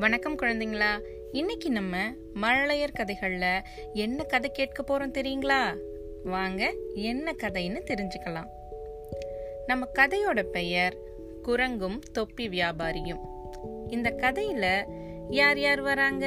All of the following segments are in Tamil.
வணக்கம் குழந்தைங்களா இன்னைக்கு நம்ம மழலையர் கதைகள்ல என்ன கதை கேட்க போறோம் தெரியுங்களா வாங்க என்ன கதைன்னு தெரிஞ்சுக்கலாம் நம்ம கதையோட பெயர் குரங்கும் தொப்பி வியாபாரியும் இந்த கதையில யார் யார் வராங்க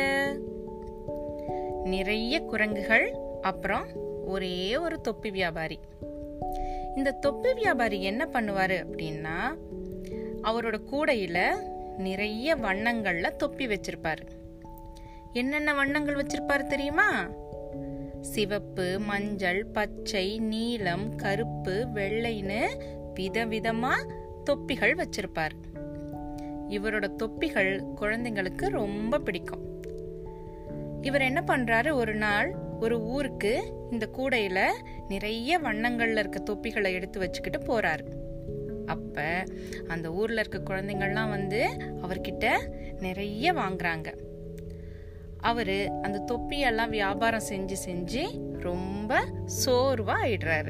நிறைய குரங்குகள் அப்புறம் ஒரே ஒரு தொப்பி வியாபாரி இந்த தொப்பி வியாபாரி என்ன பண்ணுவாரு அப்படின்னா அவரோட கூடையில நிறைய வண்ணங்கள்ல தொப்பி வச்சிருப்பாரு என்னென்ன வண்ணங்கள் வச்சிருப்பாரு தெரியுமா சிவப்பு மஞ்சள் பச்சை நீலம் கருப்பு வெள்ளைன்னு விதவிதமா தொப்பிகள் வச்சிருப்பாரு இவரோட தொப்பிகள் குழந்தைங்களுக்கு ரொம்ப பிடிக்கும் இவர் என்ன பண்றாரு ஒரு நாள் ஒரு ஊருக்கு இந்த கூடையில நிறைய வண்ணங்கள்ல இருக்க தொப்பிகளை எடுத்து வச்சுக்கிட்டு போறாரு அப்ப அந்த ஊர்ல இருக்க குழந்தைங்கள்லாம் வந்து அவர்கிட்ட நிறைய வாங்குறாங்க அவரு அந்த தொப்பியெல்லாம் வியாபாரம் செஞ்சு செஞ்சு ரொம்ப சோர்வா ஆயிடுறாரு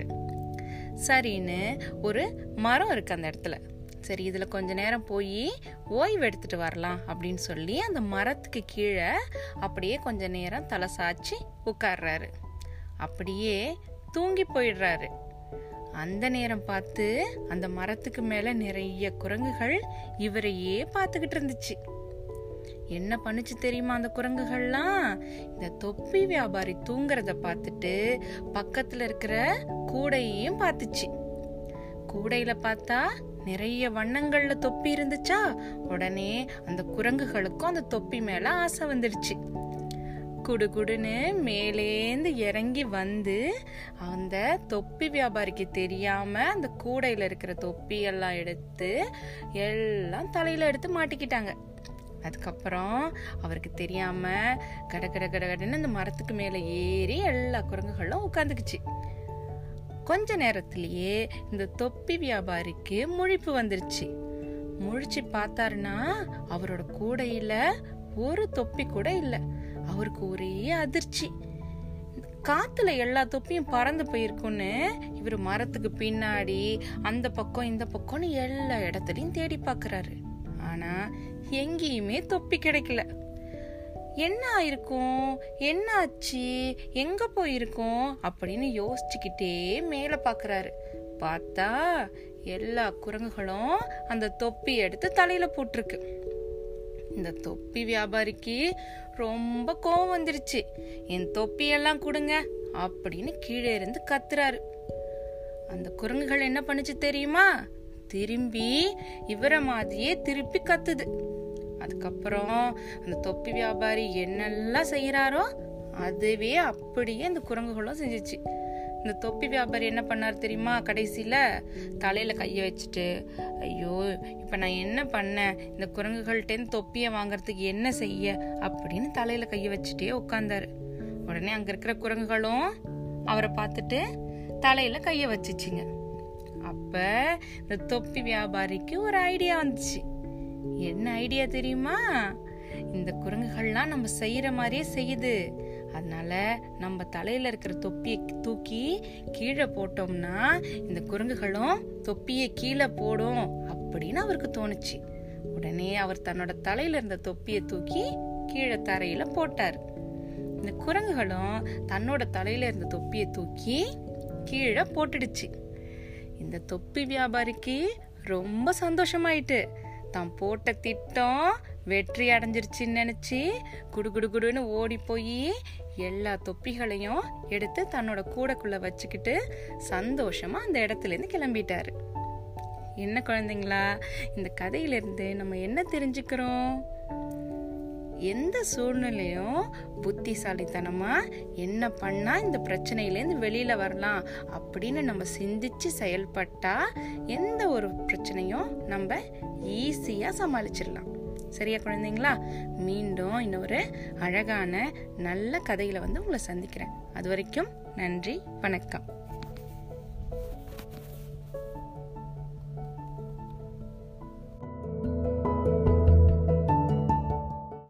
சரின்னு ஒரு மரம் இருக்கு அந்த இடத்துல சரி இதுல கொஞ்ச நேரம் போய் ஓய்வு எடுத்துட்டு வரலாம் அப்படின்னு சொல்லி அந்த மரத்துக்கு கீழே அப்படியே கொஞ்ச நேரம் தலை சாய்ச்சி உட்கார்றாரு அப்படியே தூங்கி போயிடுறாரு அந்த நேரம் பார்த்து அந்த மரத்துக்கு மேல நிறைய குரங்குகள் இவரையே பார்த்துக்கிட்டு இருந்துச்சு என்ன பண்ணுச்சு தெரியுமா அந்த குரங்குகள்லாம் இந்த தொப்பி வியாபாரி தூங்குறத பார்த்துட்டு பக்கத்துல இருக்கிற கூடையையும் பார்த்துச்சு கூடையில பார்த்தா நிறைய வண்ணங்கள்ல தொப்பி இருந்துச்சா உடனே அந்த குரங்குகளுக்கும் அந்த தொப்பி மேல ஆசை வந்துடுச்சு குடுகுடுன்னு மேலேந்து இறங்கி வந்து அந்த தொப்பி வியாபாரிக்கு தெரியாம அந்த கூடையில இருக்கிற தொப்பி எல்லாம் எடுத்து எல்லாம் தலையில எடுத்து மாட்டிக்கிட்டாங்க அதுக்கப்புறம் அவருக்கு தெரியாம கட கட கட கடன்னு அந்த மரத்துக்கு மேல ஏறி எல்லா குரங்குகளும் உட்காந்துக்குச்சு கொஞ்ச நேரத்திலேயே இந்த தொப்பி வியாபாரிக்கு முழிப்பு வந்துருச்சு முழிச்சு பார்த்தாருன்னா அவரோட கூடையில ஒரு தொப்பி கூட இல்ல அவருக்கு ஒரே அதிர்ச்சி காத்துல எல்லா தொப்பியும் பறந்து போயிருக்குன்னு இவர் மரத்துக்கு பின்னாடி அந்த பக்கம் இந்த பக்கம்னு எல்லா இடத்துலயும் தேடி பாக்குறாரு ஆனா எங்கேயுமே தொப்பி கிடைக்கல என்ன ஆயிருக்கும் என்ன ஆச்சு எங்க போயிருக்கோம் அப்படின்னு யோசிச்சுக்கிட்டே மேல பாக்குறாரு பார்த்தா எல்லா குரங்குகளும் அந்த தொப்பி எடுத்து தலையில போட்டிருக்கு இந்த தொப்பி வியாபாரிக்கு ரொம்ப கோவம் வந்துருச்சு என் தொப்பியெல்லாம் கொடுங்க அப்படின்னு கீழே இருந்து கத்துறாரு அந்த குரங்குகள் என்ன பண்ணுச்சு தெரியுமா திரும்பி இவரை மாதிரியே திருப்பி கத்துது அதுக்கப்புறம் அந்த தொப்பி வியாபாரி என்னெல்லாம் செய்யறாரோ அதுவே அப்படியே அந்த குரங்குகளும் செஞ்சிச்சு இந்த தொப்பி வியாபாரி என்ன பண்ணார் தெரியுமா கடைசியில தலையில கைய வச்சுட்டு ஐயோ இப்ப நான் என்ன பண்ணேன் இந்த குரங்குகள்கிட்ட தொப்பியை வாங்குறதுக்கு என்ன செய்ய அப்படின்னு தலையில கைய வச்சுட்டே உட்கார்ந்தாரு உடனே அங்க இருக்கிற குரங்குகளும் அவரை பார்த்துட்டு தலையில கைய வச்சுச்சுங்க அப்ப இந்த தொப்பி வியாபாரிக்கு ஒரு ஐடியா வந்துச்சு என்ன ஐடியா தெரியுமா இந்த குரங்குகள்லாம் நம்ம செய்யற மாதிரியே செய்யுது அதனால நம்ம தலையில இருக்கிற தொப்பியை தூக்கி கீழே போட்டோம்னா இந்த குரங்குகளும் தொப்பியை கீழே போடும் அப்படின்னு அவருக்கு தோணுச்சு உடனே அவர் தன்னோட தலையில இருந்த தொப்பியை தூக்கி கீழே தரையில போட்டார் இந்த குரங்குகளும் தன்னோட தலையில இருந்த தொப்பியை தூக்கி கீழே போட்டுடுச்சு இந்த தொப்பி வியாபாரிக்கு ரொம்ப சந்தோஷமாயிட்டு தான் போட்ட திட்டம் வெற்றி அடைஞ்சிருச்சுன்னு நினைச்சு குடு குடு குடுன்னு ஓடி போய் எல்லா தொப்பிகளையும் எடுத்து தன்னோட கூடைக்குள்ள வச்சுக்கிட்டு சந்தோஷமா அந்த இடத்துல இருந்து கிளம்பிட்டாரு என்ன குழந்தைங்களா இந்த கதையிலிருந்து நம்ம என்ன தெரிஞ்சுக்கிறோம் எந்த சூழ்நிலையும் புத்திசாலித்தனமா என்ன பண்ணா இந்த பிரச்சனையிலேருந்து வெளியில வரலாம் அப்படின்னு நம்ம சிந்திச்சு செயல்பட்டா எந்த ஒரு பிரச்சனையும் நம்ம ஈஸியா சமாளிச்சிடலாம் சரியா குழந்தைங்களா மீண்டும் இன்னொரு அழகான நல்ல கதையில வந்து உங்களை சந்திக்கிறேன் அது வரைக்கும் நன்றி வணக்கம்